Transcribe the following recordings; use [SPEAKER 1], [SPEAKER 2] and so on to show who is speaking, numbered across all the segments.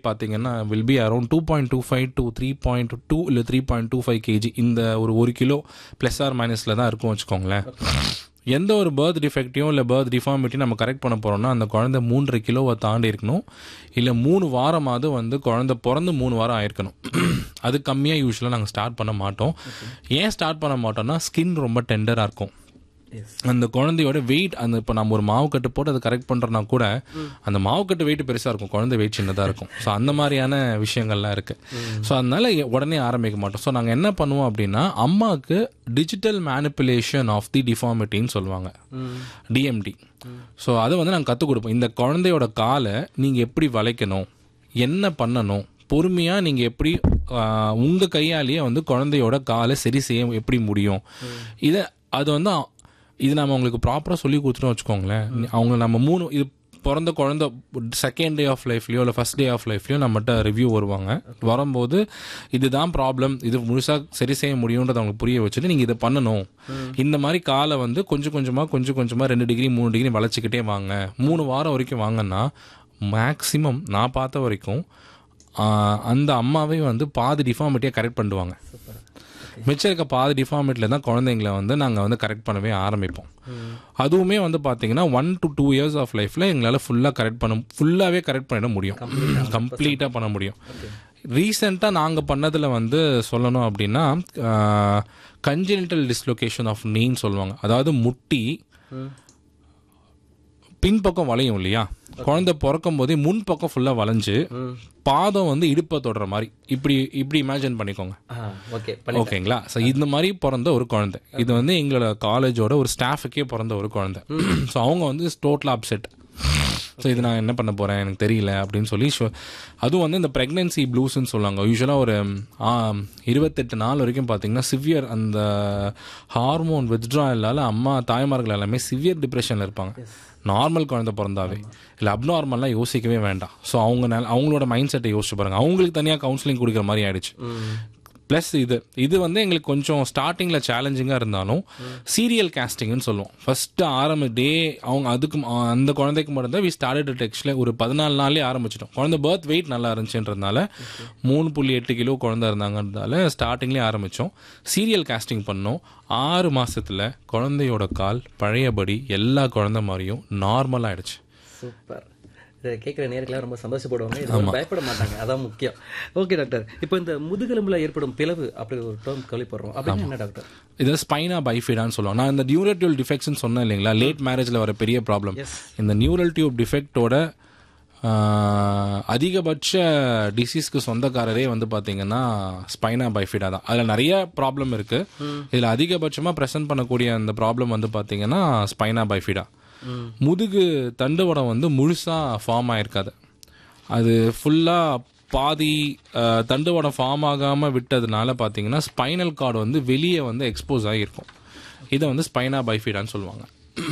[SPEAKER 1] பார்த்தீங்கன்னா will be around two point two five to three point two இல்லை three point two five KG இந்த ஒரு ஒரு kilo plus R மைனஸில் தான் இருக்கும் வச்சுக்கோங்களேன் எந்த ஒரு பர்த் டிஃபெக்ட்டையும் இல்லை பர்த் டிஃபார்மிட்டியும் நம்ம கரெக்ட் பண்ண போகிறோம்னா அந்த குழந்தை மூன்றரை கிலோவை தாண்டி இருக்கணும் இல்லை மூணு வாரமாவது வந்து குழந்தை பிறந்து மூணு வாரம் ஆயிருக்கணும் அது கம்மியாக யூஸ்வலாக நாங்கள் ஸ்டார்ட் பண்ண மாட்டோம் ஏன் ஸ்டார்ட் பண்ண மாட்டோம்னா ஸ்கின் ரொம்ப டெண்டராக இருக்கும்
[SPEAKER 2] எஸ்
[SPEAKER 1] அந்த குழந்தையோட வெயிட் அந்த இப்போ நம்ம ஒரு மாவு கட்டு போட்டு அதை கரெக்ட் பண்ணுறோன்னா கூட அந்த மாவு கட்டு வெயிட் பெருசாக இருக்கும் குழந்தை வெயிட் சின்னதாக இருக்கும் ஸோ அந்த மாதிரியான விஷயங்கள்லாம் இருக்குது ஸோ அதனால எ- உடனே ஆரம்பிக்க மாட்டோம் ஸோ நாங்கள் என்ன பண்ணுவோம் அப்படின்னா அம்மாவுக்கு டிஜிட்டல் மேனிப்புலேஷன் ஆஃப் தி டிஃபார்மிட்டின்னு சொல்லுவாங்க டிஎம்டி ஸோ அதை வந்து நாங்கள் கற்றுக் கொடுப்போம் இந்த குழந்தையோட காலை நீங்கள் எப்படி வளைக்கணும் என்ன பண்ணணும் பொறுமையாக நீங்கள் எப்படி உங்கள் கையாலேயே வந்து குழந்தையோட காலை சரி செய்ய எப்படி முடியும் இதை அது வந்து அ- இது நம்ம அவங்களுக்கு ப்ராப்பராக சொல்லி கொடுத்துட்டோம் வச்சுக்கோங்களேன் அவங்க நம்ம மூணு இது பிறந்த குழந்தை செகண்ட் டே ஆஃப் லைஃப்லையோ இல்லை ஃபர்ஸ்ட் டே ஆஃப் லைஃப்லையோ நம்மகிட்ட ரிவ்யூ வருவாங்க வரும்போது இதுதான் ப்ராப்ளம் இது முழுசாக சரி செய்ய முடியுன்றதை அவங்களுக்கு புரிய வச்சுட்டு நீங்கள் இதை பண்ணணும் இந்த மாதிரி காலை வந்து கொஞ்சம் கொஞ்சமாக கொஞ்சம் கொஞ்சமாக ரெண்டு டிகிரி மூணு டிகிரி வளைச்சிக்கிட்டே வாங்க மூணு வாரம் வரைக்கும் வாங்கன்னா மேக்ஸிமம் நான் பார்த்த வரைக்கும் ஆஹ், அந்த அம்மாவே வந்து பாதி டிஃபார்மிட்டியாக கரெக்ட் பண்ணுவாங்க மிச்சம் இருக்க பாதி டிஃபார்மேட்டில் தான் குழந்தைங்கள வந்து நாங்கள் வந்து கரெக்ட் பண்ணவே ஆரம்பிப்போம் அதுவுமே வந்து பார்த்தீங்கன்னா one to two years of லைஃப்பில் எங்களால் ஃபுல்லாக கரெக்ட் பண்ண ஃபுல்லாகவே கரெக்ட் பண்ணிட முடியும் கம்ப்ளீட்டாக பண்ண முடியும் ரீசெண்டாக நாங்கள் பண்ணதில் வந்து சொல்லணும் அப்படின்னா கன்ஜெனிட்டல் டிஸ்லொகேஷன் ஆஃப் நீன்னு சொல்லுவாங்க அதாவது முட்டி பின்பக்கம் வளையும் இல்லையா குழந்தை பிறக்கும் போதே முன் பக்கம் ஃபுல்லாக வளைஞ்சு பாதம் வந்து இடுப்பை தொடுற மாதிரி இப்படி இப்படி இமேஜின் பண்ணிக்கோங்க
[SPEAKER 2] ஆ ஓகே பண்ணி
[SPEAKER 1] ஓகேங்களா ஸோ இந்த மாதிரி பிறந்த ஒரு குழந்தை இது வந்து எங்களோட காலேஜோட ஒரு ஸ்டாஃபுக்கே பிறந்த ஒரு குழந்தை ஸோ அவங்க வந்து டோட்டல் அப்செட் ஸோ இது நான் என்ன பண்ண போகிறேன் எனக்கு தெரியல அப்படின்னு சொல்லி ஷோ அதுவும் வந்து இந்த ப்ரெக்னென்சி ப்ளூஸ்ன்னு சொல்லுவாங்க யூஸ்வலாக ஒரு ஆ, இருபத்தெட்டு நாள் வரைக்கும் பார்த்தீங்கன்னா சிவியர் அந்த ஹார்மோன் வித்ட்ராயலால் அம்மா தாய்மார்கள் எல்லாமே சிவியர் டிப்ரெஷனில் இருப்பாங்க நார்மல் குழந்தை பிறந்தாவே இல்லை அப்நார்மல்லாம் யோசிக்கவே வேண்டாம் ஸோ அவங்க நல்- அவங்களோட மைண்ட் செட்டை யோசிச்சு பாருங்க அவங்களுக்கு தனியாக கவுன்சிலிங் கொடுக்குற மாதிரி ஆயிடுச்சு ப்ளஸ் இது இது வந்து எங்களுக்கு கொஞ்சம் ஸ்டார்டிங்கில் சேலஞ்சிங்காக இருந்தாலும் சீரியல் கேஸ்டிங்னு சொல்லுவோம் ஃபஸ்ட்டு ஆரம்ப டே அவங்க அதுக்கு ம- அந்த குழந்தைக்கு மட்டும் தான் வி ஸ்டார்டட் டெக்ஸ்டில் ஒரு பதினாலு நாள்லேயே ஆரம்பிச்சிட்டோம் குழந்தை பர்த் வெயிட் நல்லா இருந்துச்சுன்றதுனால மூணு புள்ளி எட்டு கிலோ குழந்தை இருந்தாங்கன்றதால ஸ்டார்டிங்லேயே ஆரம்பித்தோம் சீரியல் கேஸ்டிங் பண்ணோம் ஆறு மாசத்துல குழந்தையோட கால் பழையபடி எல்லா குழந்தை மாதிரியும் நார்மல் ஆயிடுச்சு
[SPEAKER 2] சூப்பர் இதை கேட்குற நேர்கள்லாம் ரொம்ப சந்தோஷப்படுவாங்க இது பயப்பட மாட்டாங்க அதான் முக்கியம் ஓகே டாக்டர் இப்போ இந்த முதுகெலும்புல ஏற்படும் பிளவு அப்படி ஒரு டேர்ம் கேள்விப்படுறோம் அப்படின்னு என்ன டாக்டர்
[SPEAKER 1] இது ஸ்பைனா பைஃபிடான்னு சொல்லுவாங்க நான் இந்த நியூரல் டியூப் டிஃபெக்ட்ஸ்னு சொன்னேன் இல்லைங்களா லேட் மேரேஜில் வர பெரிய ப்ராப்ளம் இந்த நியூரல் டியூப் டிஃபெக்டோட அதிகபட்ச டிசீஸ்க்கு சொந்தக்காரரே வந்து பார்த்தீங்கன்னா ஸ்பைனா பைஃபிடா தான் அதில் நிறைய ப்ராப்ளம் இருக்கு இதில் அதிகபட்சமாக ப்ரெசென்ட் பண்ணக்கூடிய அந்த ப்ராப்ளம் வந்து பார்த்தீங்கன்னா ஸ்பைனா பைஃபிடா முதுகு தண்டுவடம் வந்து முழுசாக ஃபார்ம் ஆயிருக்காது அது ஃபுல்லாக பாதி அஹ், தண்டுவடம் ஃபார்ம் ஆகாமல் விட்டதுனால பார்த்தீங்கன்னா ஸ்பைனல் கார்டு வந்து வெளியே வந்து எக்ஸ்போஸ் ஆகியிருக்கும் இதை வந்து ஸ்பைனா பைஃபிடான்னு சொல்லுவாங்க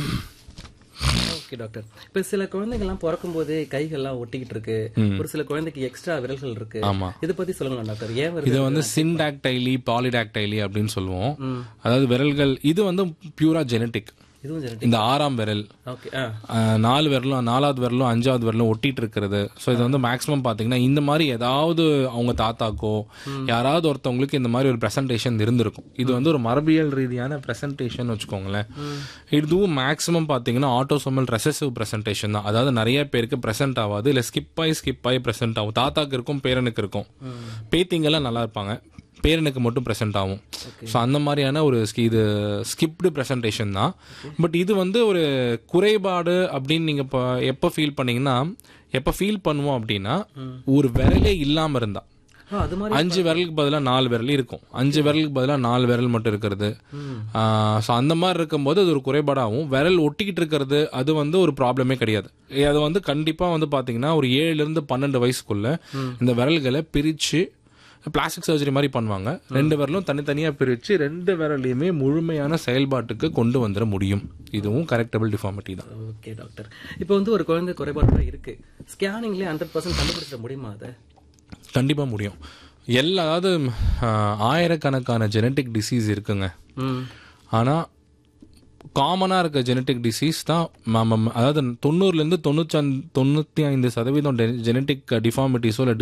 [SPEAKER 2] ஓகே டாக்டர் இப்போ சில குழந்தைகள்லாம் பிறக்கும் போதே கைகள்லாம் ஒட்டிக்கிட்டு இருக்கு ஒரு சில குழந்தைக்கு எக்ஸ்ட்ரா விரல்கள் இருக்கு
[SPEAKER 1] ஆமா.
[SPEAKER 2] இதை பத்தி சொல்லுங்களா டாக்டர் ஏன் வருது
[SPEAKER 1] இதை வந்து சின்டாக்டைலி பாலிடாக்டைலி அப்படின்னு சொல்லுவோம் அதாவது விரல்கள் இது வந்து பியூரா ஜெனட்டிக்
[SPEAKER 2] இதுவும் ஜெனட்டிக்
[SPEAKER 1] இந்த ஆறாம் விரல்
[SPEAKER 2] ஓகே ஆ
[SPEAKER 1] அஹ், நாலு விரலும் நாலாவது விரலும் அஞ்சாவது விரலும் ஒட்டிட்டு இருக்கிறது ஸோ இது வந்து மேக்ஸிமம் பார்த்தீங்கன்னா இந்த மாதிரி ஏதாவது அவங்க தாத்தாக்கோ யாராவது ஒருத்தவங்களுக்கு இந்த மாதிரி ஒரு ப்ரெசன்டேஷன் இருந்திருக்கும் இது வந்து ஒரு மரபியல் ரீதியான ப்ரெசன்டேஷன் வச்சுக்கோங்களேன் இதுவும் மேக்ஸிமம் பார்த்தீங்கன்னா ஆட்டோசோமல் ரெசசிவ் ப்ரெசன்டேஷன் தான் அதாவது நிறைய பேருக்கு ப்ரெசென்ட் ஆகாது இல்லை ஸ்கிப் ஆகி ஸ்கிப் ஆகி ப்ரெசென்ட் ஆகும் தாத்தாக்கு இருக்கும் பேரனுக்கு இருக்கும் பேத்திங்கெல்லாம் நல்லா இருப்பாங்க பேரனுக்கு மட்டும் ப்ரெசென்ட் ஆகும் ஸோ அந்த மாதிரியான ஒரு ski- இது ஸ்கிப்டு ப்ரெசன்டேஷன் தான் பட் இது வந்து ஒரு குறைபாடு அப்படின்னு நீங்கள் இப்போ எப்போ ஃபீல் பண்ணீங்கன்னா எப்போ ஃபீல் பண்ணுவோம் அப்படின்னா ஒரு விரலே இல்லாமல் இருந்தா
[SPEAKER 2] ஆ, அது மாதிரி
[SPEAKER 1] அஞ்சு விரலுக்கு பதிலாக நாலு விரல் இருக்கும் அஞ்சு விரலுக்கு பதிலாக நாலு விரல் மட்டும் இருக்கிறது ஸோ அந்த மாதிரி இருக்கும்போது அது ஒரு குறைபாடாகும் விரல் ஒட்டிக்கிட்டு இருக்கிறது அது வந்து ஒரு ப்ராப்ளமே கிடையாது ஏ, அது வந்து கண்டிப்பாக வந்து பார்த்தீங்கன்னா ஒரு ஏழுலேருந்து பன்னெண்டு வயசுக்குள்ள இந்த விரல்களை பிரித்து பிளாஸ்டிக் சர்ஜரி மாதிரி பண்ணுவாங்க ரெண்டு விரலும் தனித்தனியாக பிரித்து ரெண்டு விரலையுமே முழுமையான செயல்பாட்டுக்கு கொண்டு வந்துட முடியும் இதுவும் கரெக்டபிள் டிஃபார்மிட்டி தான்
[SPEAKER 2] ஓகே டாக்டர் இப்போ வந்து ஒரு குழந்தை குறைபாடு இருக்கு ஸ்கேனிங்லேயே ஹண்ட்ரட் பர்சன்ட் கண்டுபிடிச்சிட முடியுமா அதை
[SPEAKER 1] கண்டிப்பாக முடியும் எல்லா அதாவது ஆஹ், ஆயிரக்கணக்கான ஜெனட்டிக் டிசீஸ் இருக்குங்க
[SPEAKER 2] ம்
[SPEAKER 1] ஆனால் காமனாக இருக்க ஜெனட்டிக் டிசீஸ் தான் ம- ம- அதாவது தொண்ணூறுலேருந்து தொண்ணூற்றி தொண்ணூற்றி ஐந்து சதவீதம் ஜெனட்டிக் டிஃபார்மிட்டிஸோ இல்லை